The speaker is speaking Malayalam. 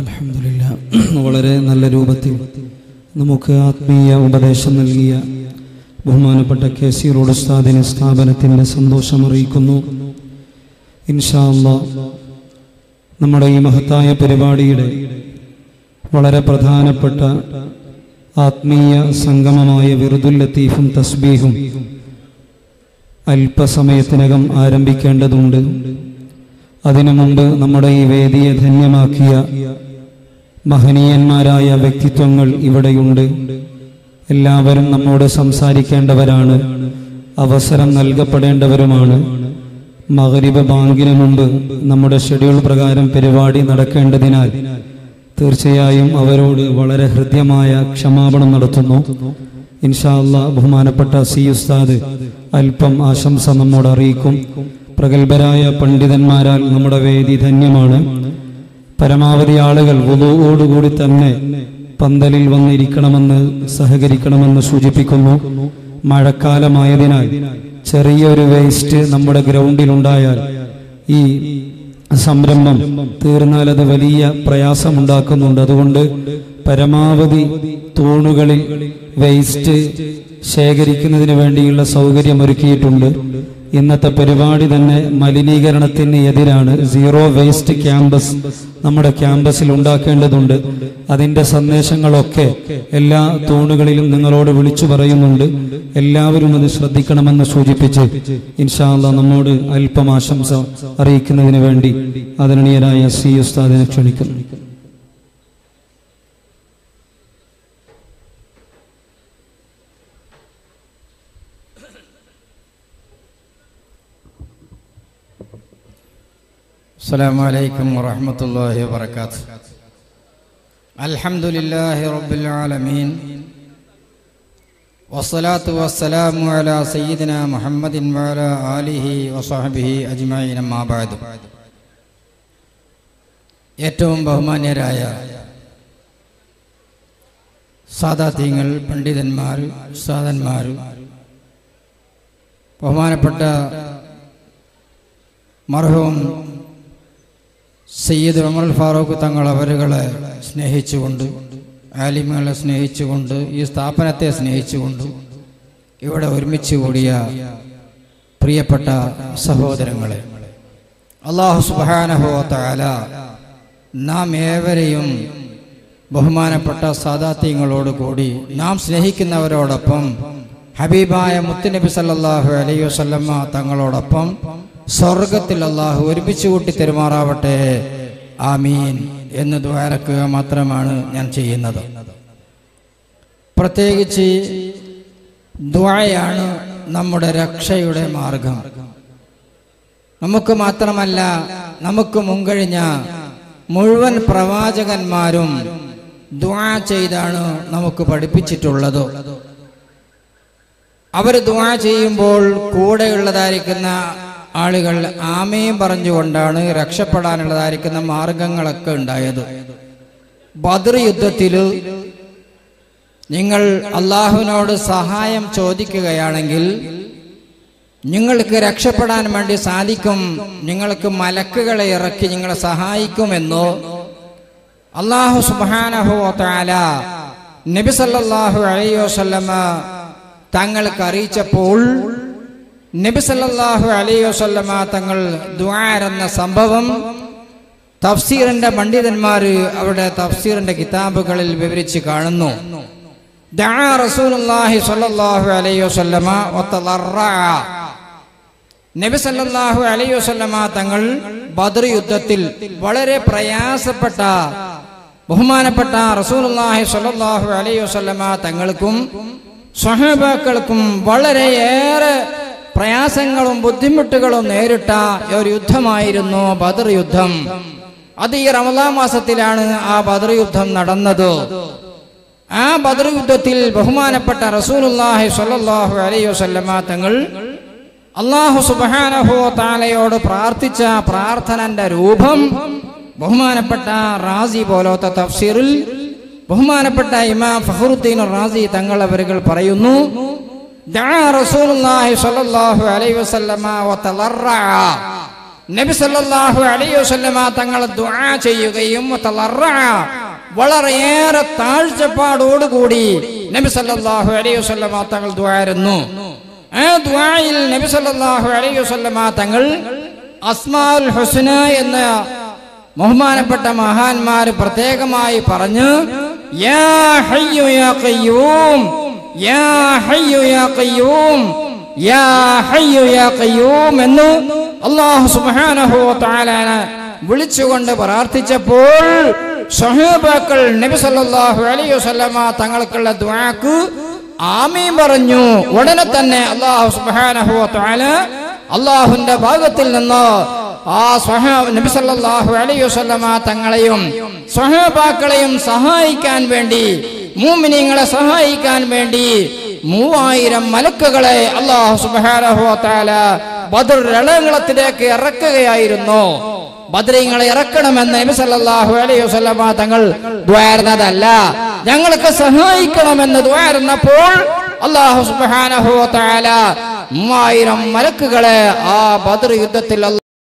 അലഹമില്ല വളരെ നല്ല രൂപത്തിൽ നമുക്ക് ആത്മീയ ഉപദേശം നൽകിയ ബഹുമാനപ്പെട്ട കെ സി റോഡ് ഉസ്താദിന് സ്ഥാപനത്തിൻ്റെ സന്തോഷം അറിയിക്കുന്നു ഇൻഷാ അല്ലാ നമ്മുടെ ഈ മഹത്തായ പരിപാടിയുടെ വളരെ പ്രധാനപ്പെട്ട ആത്മീയ സംഗമമായ വിറുദുൽ ലത്തീഫും തസ്ബീഹും അല്പസമയത്തിനകം ആരംഭിക്കേണ്ടതുണ്ട് അതിനു മുമ്പ് നമ്മുടെ ഈ വേദിയെ ധന്യമാക്കിയ മഹനീയന്മാരായ വ്യക്തിത്വങ്ങൾ ഇവിടെയുണ്ട് എല്ലാവരും നമ്മോട് സംസാരിക്കേണ്ടവരാണ് അവസരം നൽകപ്പെടേണ്ടവരുമാണ് മകരിബ് ബാങ്കിന് മുമ്പ് നമ്മുടെ ഷെഡ്യൂൾ പ്രകാരം പരിപാടി നടക്കേണ്ടതിനാൽ തീർച്ചയായും അവരോട് വളരെ ഹൃദ്യമായ ക്ഷമാപണം നടത്തുന്നു ഇൻഷാ അല്ലാ ബഹുമാനപ്പെട്ട സി ഉസ്താദ് അല്പം ആശംസ നമ്മോട് അറിയിക്കും പ്രഗത്ഭരായ പണ്ഡിതന്മാരാൽ നമ്മുടെ വേദി ധന്യമാണ് പരമാവധി ആളുകൾ വുളുവോടുകൂടി തന്നെ പന്തലിൽ വന്നിരിക്കണമെന്ന് സഹകരിക്കണമെന്ന് സൂചിപ്പിക്കുന്നു മഴക്കാലമായതിനാൽ ചെറിയൊരു വേസ്റ്റ് നമ്മുടെ ഗ്രൗണ്ടിൽ ഉണ്ടായാൽ ഈ സംരംഭം തീർന്നാൽ അത് വലിയ പ്രയാസമുണ്ടാക്കുന്നുണ്ട് അതുകൊണ്ട് പരമാവധി തൂണുകളിൽ വേസ്റ്റ് ശേഖരിക്കുന്നതിന് വേണ്ടിയുള്ള സൗകര്യം ഒരുക്കിയിട്ടുണ്ട് ഇന്നത്തെ പരിപാടി തന്നെ മലിനീകരണത്തിന് എതിരാണ് സീറോ വേസ്റ്റ് ക്യാമ്പസ് നമ്മുടെ ക്യാമ്പസിൽ ഉണ്ടാക്കേണ്ടതുണ്ട് അതിന്റെ സന്ദേശങ്ങളൊക്കെ എല്ലാ തൂണുകളിലും നിങ്ങളോട് വിളിച്ചു പറയുന്നുണ്ട് എല്ലാവരും അത് ശ്രദ്ധിക്കണമെന്ന് സൂചിപ്പിച്ച് ഇൻഷാല്ല നമ്മോട് അല്പം ആശംസ അറിയിക്കുന്നതിന് വേണ്ടി ആദരണീയരായ സി ഉസ്താദിനെ ക്ഷണിക്കുന്നു السلام عليكم ورحمة الله وبركاته الحمد لله رب العالمين والصلاة والسلام على سيدنا محمد وعلى آله وصحبه أجمعين ما بعد ഏറ്റവും ബഹുമാന്യരായ സാദാത്യങ്ങൾ പണ്ഡിതന്മാർ സാധന്മാർ ബഹുമാനപ്പെട്ട മർഹവും സയ്യിദ് ഉമർ ഫാറൂഖ് തങ്ങൾ അവരുകളെ സ്നേഹിച്ചുകൊണ്ട് ആലിമുകളെ സ്നേഹിച്ചുകൊണ്ട് ഈ സ്ഥാപനത്തെ സ്നേഹിച്ചുകൊണ്ട് ഇവിടെ ഒരുമിച്ച് കൂടിയ പ്രിയപ്പെട്ട സഹോദരങ്ങളെ അള്ളാഹു സുബാനഹോ താല നാം ഏവരെയും ബഹുമാനപ്പെട്ട സാദാത്യങ്ങളോട് കൂടി നാം സ്നേഹിക്കുന്നവരോടൊപ്പം ഹബീബായ മുത്തുനബി സല്ലല്ലാഹു അലൈഹി വസല്ലമ്മ തങ്ങളോടൊപ്പം സ്വർഗത്തിൽ അള്ളാഹു ഒരുമിച്ച് കൂട്ടി തെരുമാറാവട്ടെ ആമീൻ എന്ന് ദ്വാരക്കുക മാത്രമാണ് ഞാൻ ചെയ്യുന്നത് പ്രത്യേകിച്ച് ദ്വായാണ് നമ്മുടെ രക്ഷയുടെ മാർഗം നമുക്ക് മാത്രമല്ല നമുക്ക് മുൻകഴിഞ്ഞ മുഴുവൻ പ്രവാചകന്മാരും ദ്വാ ചെയ്താണ് നമുക്ക് പഠിപ്പിച്ചിട്ടുള്ളത് അവർ ദ്വാ ചെയ്യുമ്പോൾ കൂടെയുള്ളതായിരിക്കുന്ന ആളുകൾ ആമയും പറഞ്ഞുകൊണ്ടാണ് രക്ഷപ്പെടാനുള്ളതായിരിക്കുന്ന മാർഗങ്ങളൊക്കെ ഉണ്ടായത് ബദർ യുദ്ധത്തിൽ നിങ്ങൾ അള്ളാഹുവിനോട് സഹായം ചോദിക്കുകയാണെങ്കിൽ നിങ്ങൾക്ക് രക്ഷപ്പെടാൻ വേണ്ടി സാധിക്കും നിങ്ങൾക്ക് മലക്കുകളെ ഇറക്കി നിങ്ങളെ സഹായിക്കുമെന്നോ അള്ളാഹു സുബാനഹു താല നബി സല്ലല്ലാഹു അലൈഹി വസല്ലമ തങ്ങൾക്ക് അറിയിച്ചപ്പോൾ നബി സല്ലല്ലാഹു അലൈഹി വസല്ലമ തങ്ങൾ ദുആരെന്ന സംഭവം തഫ്സീറിന്റെ പണ്ഡിതന്മാർ അവിടെ തഫ്സീറിന്റെ കിതാബുകളിൽ വിവരിച്ച് കാണുന്നു ദഅ റസൂലുള്ളാഹി സ്വല്ലല്ലാഹു അലൈഹി വസല്ലമ വതളറഅ നബി സല്ലല്ലാഹു അലൈഹി വസല്ലമ തങ്ങൾ ബദർ യുദ്ധത്തിൽ വളരെ പ്രയാസപ്പെട്ട ബഹുമാനപ്പെട്ട റസൂലുള്ളാഹി സ്വല്ലല്ലാഹു അലൈഹി വസല്ലമ തങ്ങൾക്കും സ്വഹാബാക്കൾക്കും വളരെയേറെ പ്രയാസങ്ങളും ബുദ്ധിമുട്ടുകളും നേരിട്ട ഒരു യുദ്ധമായിരുന്നു ബദർ യുദ്ധം അത് ഈ റമദാൻ മാസത്തിലാണ് ആ ബദർ യുദ്ധം നടന്നത് ആ ബദർ യുദ്ധത്തിൽ ബഹുമാനപ്പെട്ട റസൂലുള്ളാഹി സ്വല്ലല്ലാഹു അലൈഹി വസല്ലമ തങ്ങൾ അള്ളാഹു സുബ്ഹാനഹു താലയോട് പ്രാർത്ഥിച്ച പ്രാർത്ഥനന്റെ രൂപം ബഹുമാനപ്പെട്ട റാസി പോലത്തെ തഫ്സീറിൽ ബഹുമാനപ്പെട്ട ഇമാം ഫഹറുദ്ദീൻ റാസി തങ്ങൾ അവരുകൾ പറയുന്നു ദഅ റസൂലുള്ളാഹി സ്വല്ലല്ലാഹു അലൈഹി വസല്ലമ വതളറഅ നബി സല്ലല്ലാഹു അലൈഹി വസല്ലമ തങ്ങൾ ദുആ ചെയ്യുകയും തളർറഅ വളരെയേറെ താഴ്ചപ്പാടോടുകൂടി നബി സല്ലല്ലാഹു അലൈഹി വസല്ലമ തങ്ങൾ ദുആയിരുന്നു ആ ദുആയിൽ നബി സല്ലല്ലാഹു അലൈഹി വസല്ലമ തങ്ങൾ അസ്മാഉൽ ഹുസ്ന എന്ന ബഹുമാനപ്പെട്ട മഹാന്മാർ പ്രത്യേകമായി പറഞ്ഞു യാ ഹയ്യു യാ ഖയ്യൂം യാ ഹയ്യു യാ ഖയ്യൂം യാ ഹയ്യു യാ ഖയ്യൂം എന്ന് അല്ലാഹു സുബ്ഹാനഹു വ തആല വിളിച്ചുകൊണ്ട് പ്രാർത്ഥിച്ചപ്പോൾ സഹാബാക്കൾ നബി സല്ലല്ലാഹു അലൈഹി വസല്ലമ തങ്ങൾക്കുള്ള ദുആക്ക് ആമീൻ പറഞ്ഞു ഉടനെ തന്നെ അല്ലാഹു സുബ്ഹാനഹു വ തആല അള്ളാഹുന്റെ ഭാഗത്തിൽ നിന്ന് ആ സ്വഹാ നബി സല്ലല്ലാഹു അലൈഹി വസല്ലമ തങ്ങളെയും സ്വഹാബാക്കളെയും സഹായിക്കാൻ വേണ്ടി മൂമിനീങ്ങളെ സഹായിക്കാൻ വേണ്ടി മൂവായിരം മലക്കുകളെ അള്ളാഹു സുബ്ഹാനഹു വ തആല ബദർ രണങ്ങളത്തിലേക്ക് ഇറക്കുകയായിരുന്നു ബദ്രീങ്ങളെ ഇറക്കണമെന്ന് നബി സല്ലല്ലാഹു അലൈഹി വസല്ലമ തങ്ങൾ ദ്വാരുന്നതല്ല ഞങ്ങൾക്ക് സഹായിക്കണമെന്ന് ദ്വാരുന്നപ്പോൾ അള്ളാഹു സുബ്ഹാനഹു വ തആല മൂവായിരം മലക്കുകളെ ആ ബദർ യുദ്ധത്തിൽ